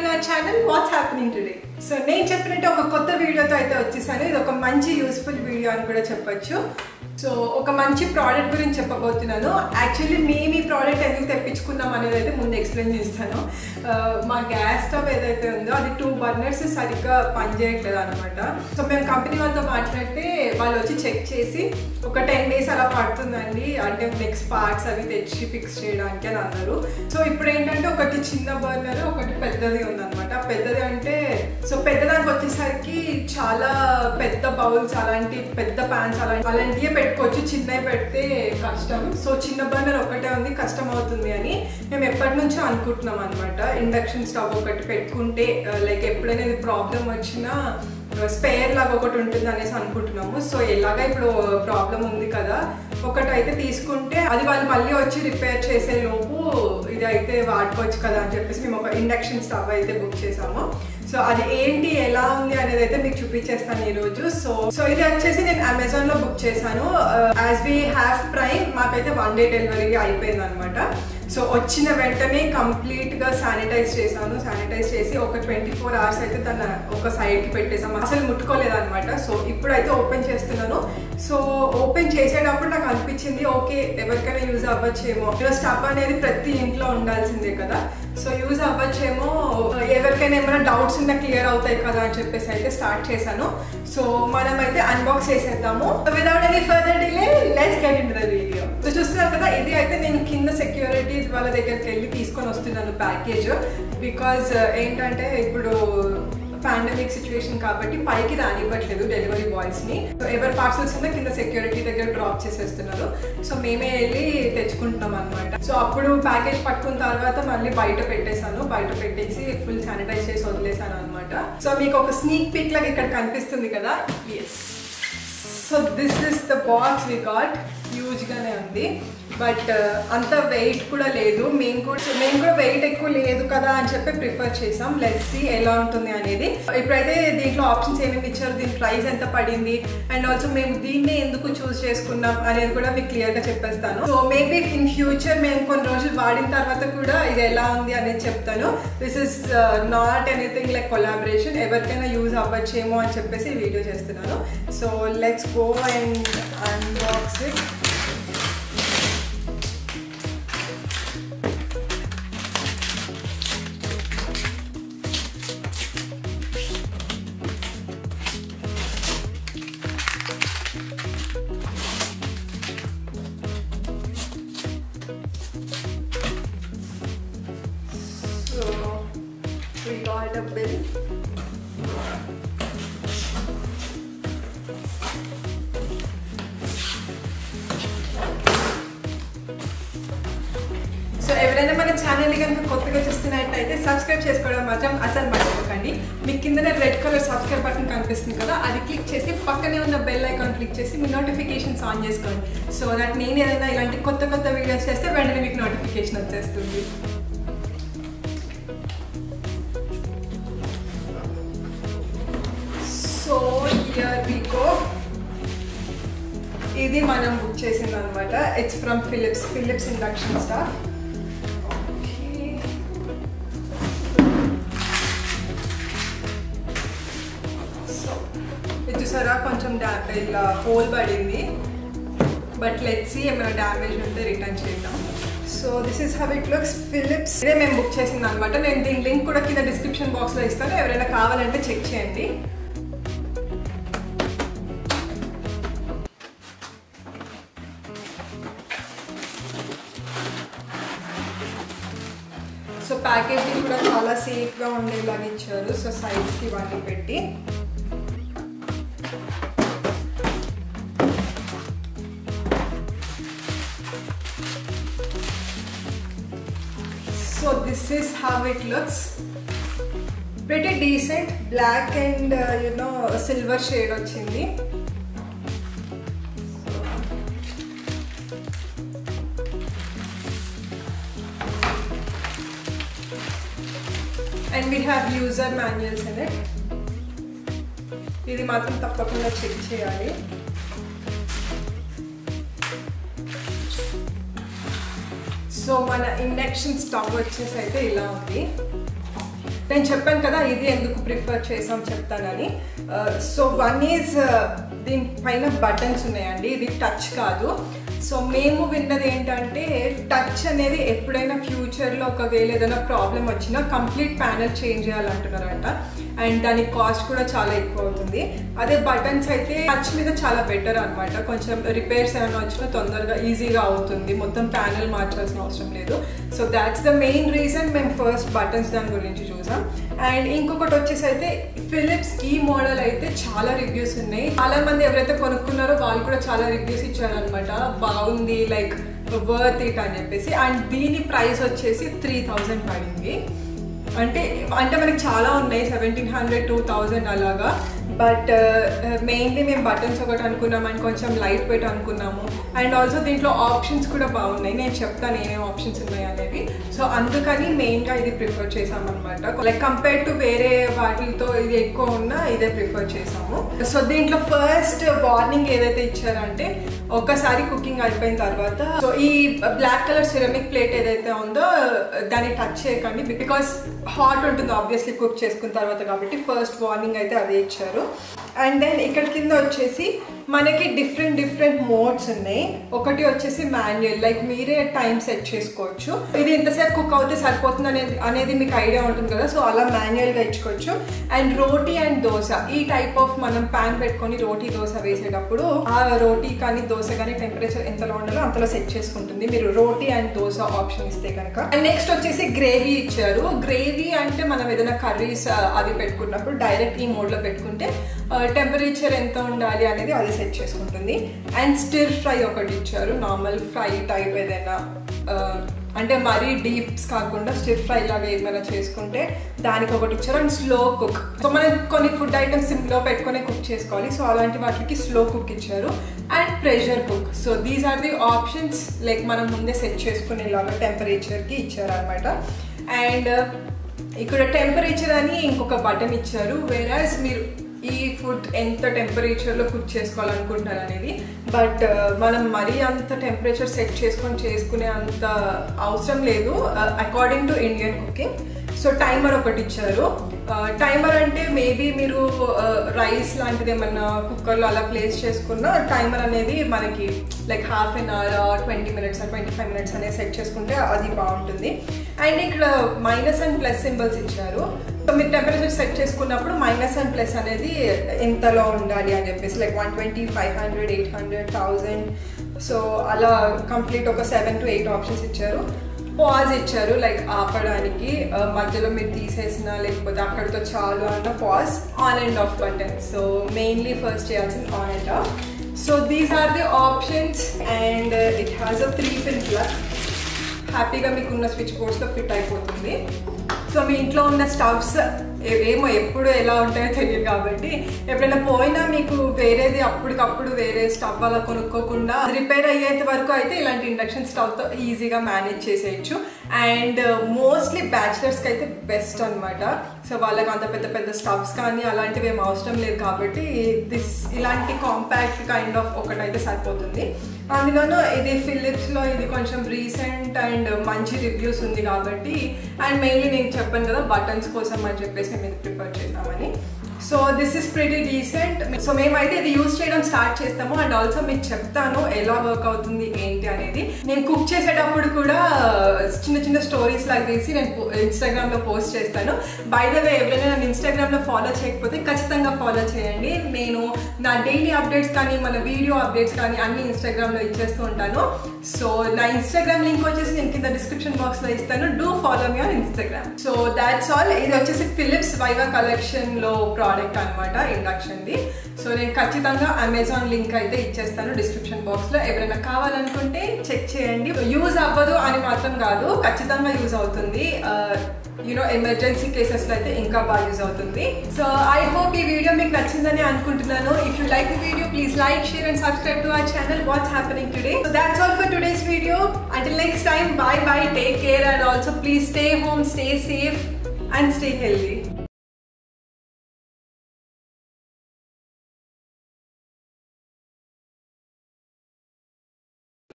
To our channel what's happening today so నేను చెప్పినట్టు ఒక కొత్త వీడియోతో అయితే వచ్చేసాను ఇది ఒక మంచి యూస్ఫుల్ వీడియో అని కూడా చెప్పొచ్చు సో ఒక మంచి ప్రోడక్ట్ గురించి చెప్పబోతున్నాను యాక్చువల్లీ మేము ఈ ప్రోడక్ట్ ఎందుకు తెప్పించుకున్నాం అనేది అయితే ముందు ఎక్స్ప్లెయిన్ చేస్తాను ఆ, మా గ్యాస్ స్టవ్ ఏదైతే ఉందో అది టూ బర్నర్స్ సరిగ్గా పనిచేయట్లేదు అనమాట సో మేము కంపెనీ వాళ్ళతో మాట్లాడితే వాళ్ళు వచ్చి చెక్ చేసి ఒక టెన్ డేస్ అలా పడుతుందండి అంటే నెక్స్ట్ పార్ట్స్ అవి తెచ్చి ఫిక్స్ చేయడానికి అని అన్నారు సో ఇప్పుడు ఏంటంటే ఒకటి చిన్న బర్నర్ ఒకటి పెద్దది ఉందన్నమాట పెద్దది అంటే సో పెద్దదానికి వచ్చేసరికి చాలా పెద్ద బౌల్స్ అలాంటి పెద్ద ప్యాన్స్ అలాంటి అలాంటివే పెట్టుకోవచ్చు చిన్నవి పెడితే కష్టం సో చిన్న బర్నర్ ఒకటే ఉంది కష్టం అవుతుంది అని మేము ఎప్పటి నుంచో అనుకుంటున్నాం అనమాట ఇండక్షన్ స్టవ్ ఒకటి పెట్టుకుంటే లైక్ ఎప్పుడైనా ఇది ప్రాబ్లం వచ్చినా స్పేర్ లాగా ఒకటి ఉంటుంది అనేసి అనుకుంటున్నాము సో ఎలాగా ఇప్పుడు ప్రాబ్లం ఉంది కదా ఒకటి అయితే తీసుకుంటే అది వాళ్ళు మళ్ళీ వచ్చి రిపేర్ చేసే లోపు ఇది అయితే వాడుకోవచ్చు కదా అని చెప్పేసి మేము ఒక ఇండక్షన్ స్టవ్ అయితే బుక్ చేసాము సో అది ఏంటి ఎలా ఉంది అనేది అయితే మీకు చూపించేస్తాను ఈరోజు సో సో ఇది వచ్చేసి నేను అమెజాన్ లో బుక్ చేశాను యాజ్ వీ హ్యావ్ ప్రైమ్ మాకైతే వన్ డే డెలివరీ అయిపోయింది అనమాట సో వచ్చిన వెంటనే కంప్లీట్ గా శానిటైజ్ చేశాను శానిటైజ్ చేసి ఒక ట్వంటీ ఫోర్ అవర్స్ అయితే దాన్ని ఒక సైడ్ కి పెట్టేసాము అసలు ముట్టుకోలేదు అనమాట సో ఇప్పుడైతే ఓపెన్ చేస్తున్నాను సో ఓపెన్ చేసేటప్పుడు నాకు అనిపించింది ఓకే ఎవరికైనా యూజ్ అవ్వచ్చేమో స్టవ్ అనేది ప్రతి ఇంట్లో ఉండాల్సిందే కదా సో యూజ్ అవ్వచ్చేమో ఎవరికైనా ఏమైనా డౌట్స్ ఉన్నా క్లియర్ అవుతాయి కదా అని చెప్పేసి అయితే స్టార్ట్ చేశాను సో మనం అయితే అన్బాక్స్ చేసేద్దాము without any further delay let's get in the video so చూస్తున్నారు కదా ఇది అయితే నేను కింద సెక్యూరిటీ వాళ్ళ దగ్గరికి వెళ్ళి తీసుకొని వస్తున్నాను ప్యాకేజ్ బికాజ్ ఏంటంటే ఇప్పుడు పాండమిక్ సిచ్యువేషన్ కాబట్టి పైకి రానివ్వట్లేదు డెలివరీ బాయ్స్ ని సో ఎవరి పార్సల్స్ ఉన్నా కింద సెక్యూరిటీ దగ్గర డ్రాప్ చేసేస్తున్నారు సో మేమే వెళ్ళి తెచ్చుకుంటున్నాం అనమాట సో అప్పుడు ప్యాకేజ్ పట్టుకున్న తర్వాత మళ్ళీ బయట పెట్టేశాను బయట పెట్టేసి ఫుల్ శానిటైజ్ చేసి వదిలేసాను అనమాట సో మీకు ఒక స్నీక్ పిక్ లాగా ఇక్కడ కనిపిస్తుంది కదా yes so this is the box we got హ్యూజ్గానే ఉంది బట్ అంత వెయిట్ కూడా లేదు మేము కూడా మేము కూడా వెయిట్ ఎక్కువ లేదు కదా అని చెప్పి ప్రిఫర్ చేసాం లెట్స్ సి ఎలా ఉంటుంది అనేది ఇప్పుడైతే దీంట్లో ఆప్షన్స్ ఏమేమి ఇచ్చారు దీని ప్రైస్ ఎంత పడింది అండ్ ఆల్సో మేము దీన్నే ఎందుకు చూస్ చేసుకున్నాం అనేది కూడా మీకు క్లియర్గా చెప్పేస్తాను సో మేబీ ఇన్ ఫ్యూచర్ మేము కొన్ని రోజులు వాడిన తర్వాత కూడా ఇది ఎలా ఉంది అనేది చెప్తాను this is not anything like collaboration ఎవరికైనా యూజ్ అవ్వచ్చేమో అని చెప్పేసి ఈ వీడియో చేస్తున్నాను so let's go and unbox it So we got a bill. So ఎవరైనా మన ఛానల్ని కనుక కొత్తగా చూస్తున్నట్టయితే సబ్స్క్రైబ్ చేసుకోవడం మాత్రం అసలు మర్చిపోకండి మీకు కిందనే రెడ్ కలర్ సబ్స్క్రైబ్ బటన్ కనిపిస్తుంది కదా అది క్లిక్ చేసి పక్కనే ఉన్న బెల్ ఐకాన్ క్లిక్ చేసి మీ నోటిఫికేషన్స్ ఆన్ చేసుకోండి సో దట్ నేను ఏదైనా ఇలాంటి కొత్త కొత్త వీడియోస్ చేస్తే వెంటనే మీకు నోటిఫికేషన్ వచ్చేస్తుంది సో హియర్ వి గో ఇది మనం బుక్ చేసింది అనమాట it's from Philips Philips induction stove so ఇది చూసారా కొంచెం డా- ఇలా హోల్ పడింది బట్ లెట్స్ ఏమైనా డ్యామేజ్ ఉంటే రిటర్న్ చేద్దాం so this is how it looks Philips ఇదే మేము బుక్ చేసింది అనమాట నేను దీని లింక్ కూడా కింద డిస్క్రిప్షన్ బాక్స్లో ఇస్తాను ఎవరైనా కావాలంటే చెక్ చేయండి సో ప్యాకేజింగ్ కూడా చాలా సేఫ్గా ఉండేలాగా ఇచ్చారు సో సైడ్స్కి ఇవన్నీ పెట్టి so this is how it looks pretty decent black and you know silver shade వచ్చింది and we have user manuals in it ఇది మాత్రం తప్పకుండా చెక్ చేయాలి సో మన ఇండక్షన్ స్టవ్ వచ్చేసి అయితే ఇలా ఉంది నేను చెప్పాను కదా ఇది ఎందుకు ప్రిఫర్ చేసాం చెప్తానని సో వన్ ఈజ్ దీని పైన బటన్స్ ఉన్నాయండి ఇది టచ్ కాదు సో మేము విన్నది ఏంటంటే టచ్ అనేది ఎప్పుడైనా ఫ్యూచర్లో ఒకవేళ ఏదైనా ప్రాబ్లం వచ్చినా కంప్లీట్ ప్యానల్ చేంజ్ చేయాలంటున్నారంట అండ్ దాని కాస్ట్ కూడా చాలా ఎక్కువ అవుతుంది అదే బటన్స్ అయితే టచ్ మీద చాలా బెటర్ అనమాట కొంచెం రిపేర్స్ ఏమైనా వచ్చినా తొందరగా ఈజీగా అవుతుంది మొత్తం ప్యానల్ మార్చాల్సిన అవసరం లేదు so that's the main reason మేము ఫస్ట్ బటన్స్ దాని గురించి చూసాం అండ్ ఇంకొకటి వచ్చేసి అయితే ఫిలిప్స్ ఈ మోడల్ అయితే చాలా రివ్యూస్ ఉన్నాయి చాలా మంది ఎవరైతే కొనుక్కున్నారో వాళ్ళు కూడా చాలా రివ్యూస్ ఇచ్చారనమాట బాగుంది లైక్ వర్త్ ఇట్ అని చెప్పేసి అండ్ దీని ప్రైస్ వచ్చేసి త్రీ థౌజండ్ పడింది అంటే అంటే మనకి చాలా ఉన్నాయి సెవెంటీన్ హండ్రెడ్ టూ థౌజండ్ అలాగా బట్ మెయిన్లీ మేము బటన్స్ ఒకటి అనుకున్నాం అండ్ కొంచెం లైట్ వెయిట్ అనుకున్నాము అండ్ ఆల్సో దీంట్లో ఆప్షన్స్ కూడా బాగున్నాయి నేను చెప్తాను ఏమేమి ఆప్షన్స్ ఉన్నాయి అనేవి సో అందుకని మెయిన్గా ఇది ప్రిఫర్ చేసామన్నమాట లైక్ కంపేర్ టు వేరే వాటితో ఇది ఎక్కువ ఉన్నా ఇదే ప్రిఫర్ చేసాము సో దీంట్లో ఫస్ట్ వార్నింగ్ ఏదైతే ఇచ్చారంటే ఒక్కసారి కుకింగ్ అయిపోయిన తర్వాత సో ఈ బ్లాక్ కలర్ సిరమిక్ ప్లేట్ ఏదైతే ఉందో దాన్ని టచ్ చేయకండి బికాస్ హాట్ ఉంటుంది ఆబ్వియస్లీ కుక్ చేసుకున్న తర్వాత కాబట్టి ఫస్ట్ వార్నింగ్ అయితే అదే ఇచ్చారు అండ్ దెన్ ఇక్కడ కింద వచ్చేసి మనకి డిఫరెంట్ డిఫరెంట్ మోడ్స్ ఉన్నాయి ఒకటి వచ్చేసి మాన్యువల్ లైక్ మీరే టైం సెట్ చేసుకోవచ్చు ఇది ఎంతసేపు కుక్ అవుతే సరిపోతుంది అనేది అనేది మీకు ఐడియా ఉంటుంది కదా సో అలా మాన్యువల్గా ఇచ్చుకోవచ్చు అండ్ రోటీ అండ్ దోశ ఈ టైప్ ఆఫ్ మనం ప్యాన్ పెట్టుకొని రోటీ దోశ వేసేటప్పుడు ఆ రోటీ కానీ దోశ కానీ టెంపరేచర్ ఎంతలో ఉండాలో అంతలో సెట్ చేసుకుంటుంది మీరు రోటీ అండ్ దోశ ఆప్షన్ ఇస్తే కనుక అండ్ నెక్స్ట్ వచ్చేసి గ్రేవీ ఇచ్చారు గ్రేవీ అంటే మనం ఏదైనా కర్రీస్ అది పెట్టుకున్నప్పుడు డైరెక్ట్ ఈ మోడ్లో పెట్టుకుంటే టెంపరేచర్ ఎంత ఉండాలి అనేది అది సెట్ చేసుకుంటుంది అండ్ స్టిర్ ఫ్రై ఒకటి ఇచ్చారు నార్మల్ ఫ్రై టైప్ ఏదైనా అంటే మరీ డీప్స్ కాకుండా స్టిర్ ఫ్రై లాగా ఏమైనా చేసుకుంటే దానికి ఒకటి ఇచ్చారు అండ్ స్లో కుక్ సో మనం కొన్ని ఫుడ్ ఐటమ్స్ సిమ్లో పెట్టుకొని కుక్ చేసుకోవాలి సో అలాంటి వాటికి స్లో కుక్ ఇచ్చారు and pressure cook so these are the options like మనం ముందే సెట్ చేసుకునేలాగా టెంపరేచర్కి ఇచ్చారనమాట అండ్ ఇక్కడ టెంపరేచర్ అని ఇంకొక బటన్ ఇచ్చారు వేరాజ్ మీరు ఈ ఫుడ్ ఎంత టెంపరేచర్లో కుక్ చేసుకోవాలనుకుంటున్నారు అనేది బట్ మనం మరీ అంత టెంపరేచర్ సెట్ చేసుకొని చేసుకునే అంత అవసరం లేదు according to Indian cooking so timer ఒకటి ఇచ్చారు టైమర్ అంటే మేబీ మీరు రైస్ లాంటిది ఏమన్నా కుక్కర్లో అలా ప్లేస్ చేసుకున్న టైమర్ అనేది మనకి like half an hour twenty minutes twenty five minutes అనేది సెట్ చేసుకుంటే అది బాగుంటుంది అండ్ ఇక్కడ మైనస్ అండ్ ప్లస్ సింబల్స్ ఇచ్చారు సో మీరు టెంపరేచర్ సెట్ చేసుకున్నప్పుడు మైనస్ అండ్ ప్లస్ అనేది ఎంతలో ఉండాలి అని చెప్పేసి like one twenty five hundred eight hundred thousand so అలా కంప్లీట్ ఒక సెవెన్ టు ఎయిట్ ఆప్షన్స్ ఇచ్చారు పాజ్ ఇచ్చారు లైక్ ఆపడానికి మధ్యలో మీరు తీసేసిన లేకపోతే అక్కడితో చాలు అన్న pause on and of button so mainly first చేయాల్సింది on and off so these are the options and it has a three pin plug హ్యాపీగా మీకున్న స్విచ్ బోర్డ్స్లో ఫిట్ అయిపోతుంది సో మీ ఇంట్లో ఉన్న స్టవ్స్ ఏమో ఎప్పుడు ఎలా ఉంటాయో తెలియదు కాబట్టి ఎప్పుడైనా పోయినా మీకు వేరేది అప్పటికప్పుడు వేరే స్టవ్ అలా కొనుక్కోకుండా రిపేర్ అయ్యేంత వరకు అయితే ఇలాంటి ఇండక్షన్ స్టవ్తో ఈజీగా మేనేజ్ చేసేయచ్చు అండ్ మోస్ట్లీ బ్యాచిలర్స్కి అయితే బెస్ట్ అనమాట సో వాళ్ళకి అంత పెద్ద పెద్ద స్టవ్స్ కానీ అలాంటివి ఏం అవసరం లేదు కాబట్టి దిస్ ఇలాంటి కాంపాక్ట్ కైండ్ ఆఫ్ ఒకటైతే సరిపోతుంది అందులోనూ ఇది ఫిలిప్స్లో ఇది కొంచెం రీసెంట్ అండ్ మంచి రివ్యూస్ ఉంది కాబట్టి అండ్ మెయిన్లీ నేను చెప్పాను కదా బటన్స్ కోసం అని చెప్పేసి మేము ఇది ప్రిఫర్ చేద్దామని so this is pretty decent so మేమైతే ఇది యూస్ చేయడం స్టార్ట్ చేస్తాము అండ్ ఆల్సో మీకు చెప్తాను ఎలా వర్క్ అవుతుంది ఏంటి అనేది నేను కుక్ చేసేటప్పుడు కూడా చిన్న చిన్న స్టోరీస్ లాగా తీసి నేను ఇన్స్టాగ్రామ్ లో పోస్ట్ చేస్తాను బై ద వే ఎవరైనా నన్ను ఇన్స్టాగ్రామ్ లో ఫాలో చేయకపోతే ఖచ్చితంగా ఫాలో చేయండి నేను నా డైలీ అప్డేట్స్ కానీ మన వీడియో అప్డేట్స్ కానీ అన్ని ఇన్స్టాగ్రామ్ లో ఇచ్చేస్తూ ఉంటాను సో నా ఇన్స్టాగ్రామ్ లింక్ వచ్చేసి నేను కింద డిస్క్రిప్షన్ బాక్స్ లో ఇస్తాను do follow me on Instagram so that's all ఇది వచ్చేసి ఫిలిప్స్ వైవా కలెక్షన్ లో ప్రోడక్ట్ అనమాట ఇండక్షన్ది సో నేను ఖచ్చితంగా అమెజాన్ లింక్ అయితే ఇచ్చేస్తాను డిస్క్రిప్షన్ బాక్స్ లో ఎవరైనా కావాలనుకుంటే చెక్ చేయండి యూజ్ అవ్వదు అని మాత్రం కాదు ఖచ్చితంగా యూజ్ అవుతుంది యూనో ఎమర్జెన్సీ కేసెస్లో అయితే ఇంకా బాగా యూజ్ అవుతుంది సో ఐ హోప్ ఈ వీడియో మీకు నచ్చిందని అనుకుంటున్నాను if you like the video please like share and subscribe to our channel what's happening today so that's all for today's video until next time bye bye take care and also please stay home stay safe and stay healthy